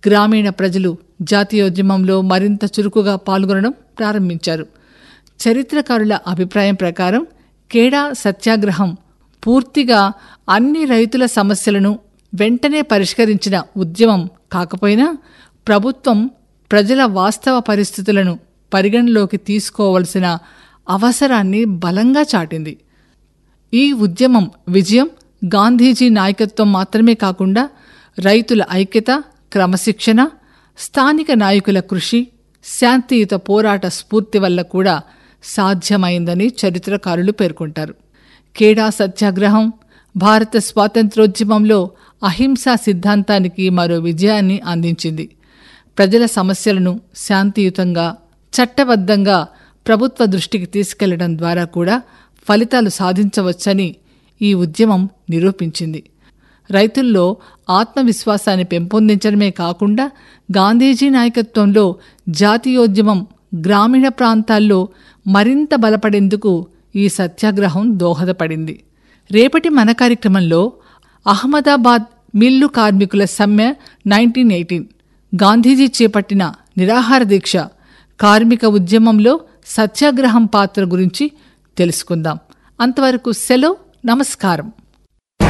గ్రామీణ ప్రజలు జాతీయోద్యమంలో మరింత చురుకుగా పాల్గొనడం ప్రారంభించారు చరిత్రకారుల అభిప్రాయం ప్రకారం కేడా సత్యాగ్రహం పూర్తిగా అన్ని రైతుల సమస్యలను వెంటనే పరిష్కరించిన ఉద్యమం కాకపోయినా ప్రభుత్వం ప్రజల వాస్తవ పరిస్థితులను పరిగణలోకి తీసుకోవలసిన అవసరాన్ని బలంగా చాటింది ఈ ఉద్యమం విజయం గాంధీజీ నాయకత్వం మాత్రమే కాకుండా రైతుల ఐక్యత క్రమశిక్షణ స్థానిక నాయకుల కృషి శాంతియుత పోరాట స్ఫూర్తి వల్ల కూడా సాధ్యమైందని చరిత్రకారులు పేర్కొంటారు కేడా సత్యాగ్రహం భారత స్వాతంత్రోద్యమంలో అహింసా సిద్ధాంతానికి మరో విజయాన్ని అందించింది ప్రజల సమస్యలను శాంతియుతంగా చట్టబద్ధంగా ప్రభుత్వ దృష్టికి తీసుకెళ్లడం ద్వారా కూడా ఫలితాలు సాధించవచ్చని ఈ ఉద్యమం నిరూపించింది రైతుల్లో ఆత్మవిశ్వాసాన్ని పెంపొందించడమే కాకుండా గాంధీజీ నాయకత్వంలో జాతీయోద్యమం గ్రామీణ ప్రాంతాల్లో మరింత బలపడేందుకు ఈ సత్యాగ్రహం దోహదపడింది రేపటి మన కార్యక్రమంలో అహ్మదాబాద్ మిల్లు కార్మికుల సమ్మె నైన్టీన్ ఎయిటీన్ గాంధీజీ చేపట్టిన నిరాహార దీక్ష కార్మిక ఉద్యమంలో సత్యాగ్రహం పాత్ర గురించి తెలుసుకుందాం అంతవరకు సెలవు నమస్కారం